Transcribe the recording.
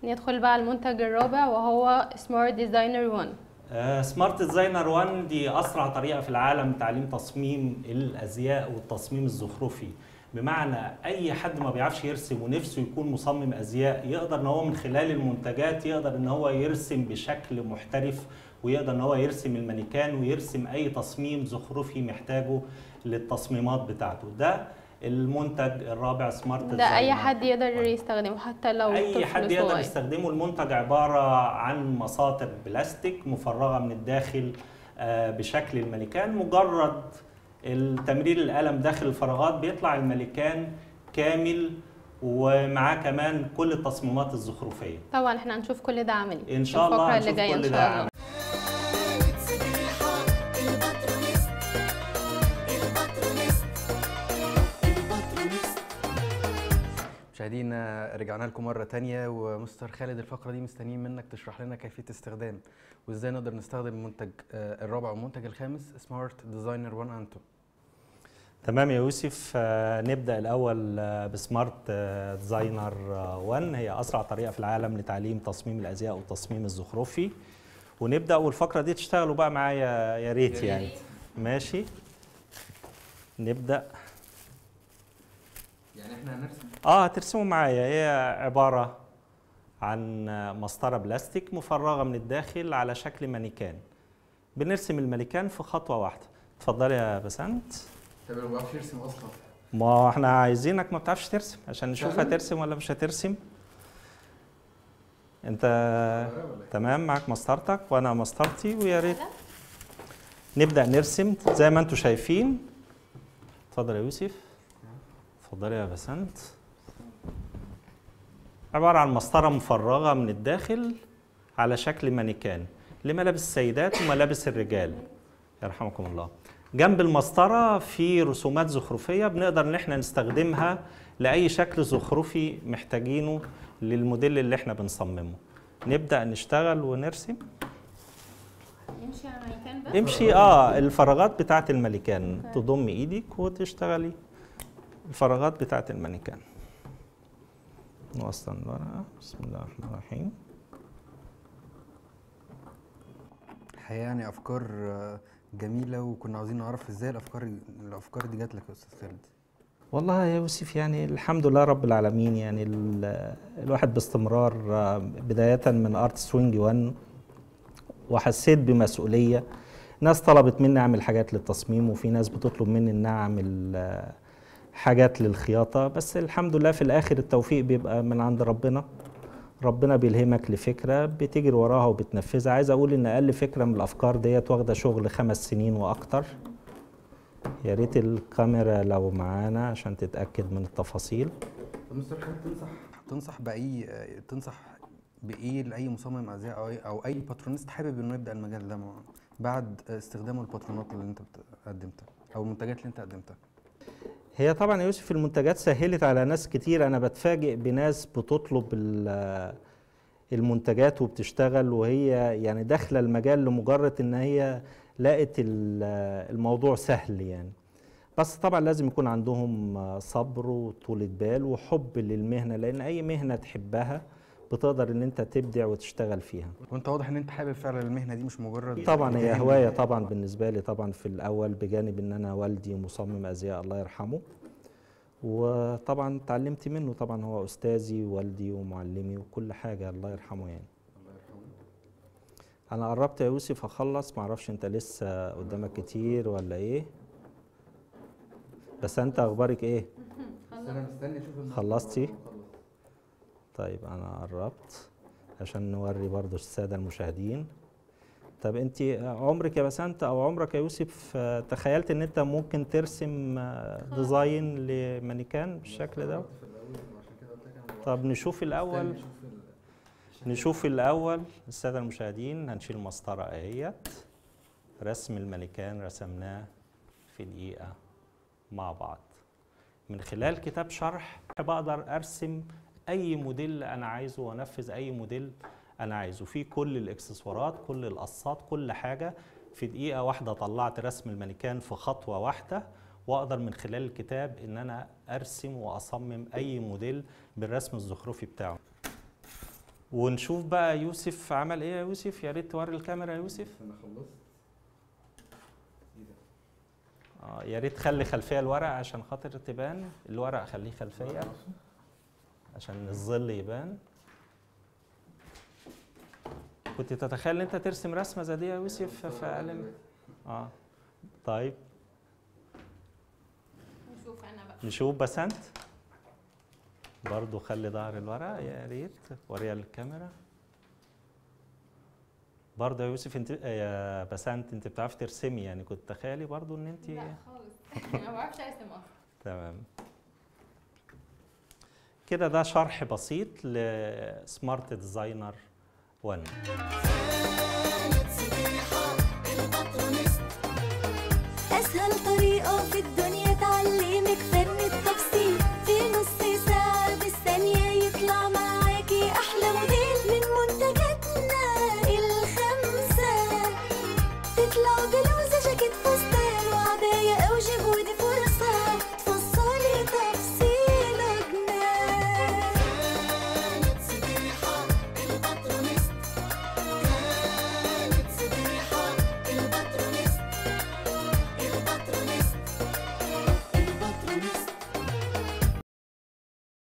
ندخل بقى على المنتج الرابع وهو سمارت ديزاينر 1 سمارت ديزاينر 1 دي اسرع طريقه في العالم تعليم تصميم الازياء والتصميم الزخرفي بمعنى اي حد ما بيعرفش يرسم ونفسه يكون مصمم ازياء يقدر ان هو من خلال المنتجات يقدر ان هو يرسم بشكل محترف ويقدر ان هو يرسم المانيكان ويرسم اي تصميم زخرفي محتاجه للتصميمات بتاعته ده المنتج الرابع سمارت ده اي حد يقدر يستخدمه حتى لو اي طفل حد يقدر صغير. يستخدمه المنتج عباره عن مساطر بلاستيك مفرغه من الداخل آه، بشكل المانيكان مجرد التمرير القلم داخل الفراغات بيطلع المانيكان كامل ومعاه كمان كل التصميمات الزخرفيه طبعا احنا هنشوف كل ده عملي ان شاء الله الفقرة اللي هنشوف جايه ان كل شاء ده الله عملي. سبيحة الباترونيست الباترونيست الباترونيست مشاهدينا رجعنا لكم مرة تانية ومستر خالد الفقرة دي مستنيين منك تشرح لنا كيفية استخدام وازاي نقدر نستخدم المنتج آه، الرابع والمنتج الخامس سمارت ديزاينر 1 اند 2 تمام يا يوسف آه، نبدا الاول آه، بسمارت آه، ديزاينر آه، 1 هي اسرع طريقه في العالم لتعليم تصميم الازياء والتصميم الزخرفي ونبدا والفقره دي تشتغلوا بقى معايا يا ريت يعني ماشي نبدا يعني احنا هنرسم اه هترسموا معايا هي عباره عن مسطره بلاستيك مفرغه من الداخل على شكل مانيكان بنرسم المانيكان في خطوه واحده اتفضلي يا بسنت طب ما بيعرفش يرسم اصلا ما احنا عايزينك ما بتعرفش ترسم عشان نشوف فعلاً؟ هترسم ولا مش هترسم انت تمام معاك مسطرتك وانا مسطرتي ويا ريت نبدا نرسم زي ما انتم شايفين اتفضل يا يوسف اتفضلي يا بسنت عباره عن مسطره مفرغه من الداخل على شكل مانيكان لملابس السيدات وملابس الرجال يرحمكم الله جنب المسطره في رسومات زخرفيه بنقدر ان احنا نستخدمها لاي شكل زخرفي محتاجينه للموديل اللي احنا بنصممه نبدا نشتغل ونرسم نمشي على مكان بس امشي اه الفراغات بتاعه المانيكان تضم ايدك وتشتغلي الفراغات بتاعه المانيكان نوصل الورقه بسم الله الرحمن الرحيم الحقيقة يعني افكار آه، جميلة وكنا عاوزين نعرف ازاي الافكار الافكار دي جات لك يا استاذ خالد والله يا يوسف يعني الحمد لله رب العالمين يعني ال- الواحد باستمرار آه، بداية من ارت سوينج 1 وحسيت بمسؤولية ناس طلبت مني اعمل حاجات للتصميم وفي ناس بتطلب مني ان اعمل آه، حاجات للخياطة بس الحمد لله في الاخر التوفيق بيبقى من عند ربنا ربنا بيلهمك لفكرة بتجري وراها وبتنفذها عايز اقول ان اقل فكرة من الافكار ديت واخدة شغل خمس سنين واكتر يا ريت الكاميرا لو معانا عشان تتأكد من التفاصيل طب مستر خالد تنصح تنصح باي آه، تنصح بايه لاي مصمم ازياء او اي او اي باترونست حابب انه يبدا المجال ده مع- بعد استخدامه الباترونات اللي انت بت- قدمتها او المنتجات اللي انت قدمتها هي طبعا يا يوسف المنتجات سهلت على ناس كتير انا بتفاجئ بناس بتطلب ال- المنتجات وبتشتغل وهي يعني داخله المجال لمجرد ان هي لقت ال- الموضوع سهل يعني بس طبعا لازم يكون عندهم صبر وطولة بال وحب للمهنة لأن أي مهنة تحبها بتقدر إن أنت تبدع وتشتغل فيها وانت واضح ان انت حابب فعلا المهنه دي مش مجرد طبعا هي مهنة. هوايه طبعا بالنسبه لي طبعا في الاول بجانب ان انا والدي مصمم ازياء الله يرحمه وطبعا اتعلمت منه طبعا هو استاذي ووالدي ومعلمي وكل حاجه الله يرحمه يعني انا قربت يا يوسف اخلص معرفش انت لسه قدامك كتير ولا ايه بس انت اخبارك ايه بس انا مستني اشوف الموضوع خلصتي؟ بعد ما أخلص. طيب انا قربت عشان نوري برضو الساده المشاهدين طب انت عمرك يا بسنت او عمرك يا يوسف آه، تخيلت ان انت ممكن ترسم آه، ديزاين لمانيكان بالشكل ده في الأول، وعشان كده قلت لك أنا طب نشوف الاول مستني أشوف ال- نشوف الاول الساده المشاهدين هنشيل المسطره اهيت رسم المانيكان رسمناه في دقيقه مع بعض من خلال كتاب شرح بقدر ارسم اي موديل انا عايزه وانفذ اي موديل انا عايزه فيه كل الاكسسوارات كل القصات كل حاجه في دقيقه واحده طلعت رسم المانيكان في خطوه واحده واقدر من خلال الكتاب ان انا ارسم واصمم اي موديل بالرسم الزخرفي بتاعه ونشوف بقى يوسف عمل ايه يا يوسف يا ريت توري الكاميرا يا يوسف انا خلصت ايه ده اه يا ريت خلي خلفيه الورق عشان خاطر تبان الورق خليه خلفيه عشان الظل يبان كنت تتخيل ان انت ترسم رسمه زي دي يا يوسف في اقل من اه طيب نشوف انا بقى نشوف بسنت برضو خلي ظهر الورق يا ريت وريها للكاميرا برضه يا يوسف انت يا بسنت انت بتعرفي ترسمي يعني كنت تخيلي برضو ان انت لا خالص انا ما بعرفش ارسم اصلا تمام كده ده شرح بسيط لسمارت ديزاينر 1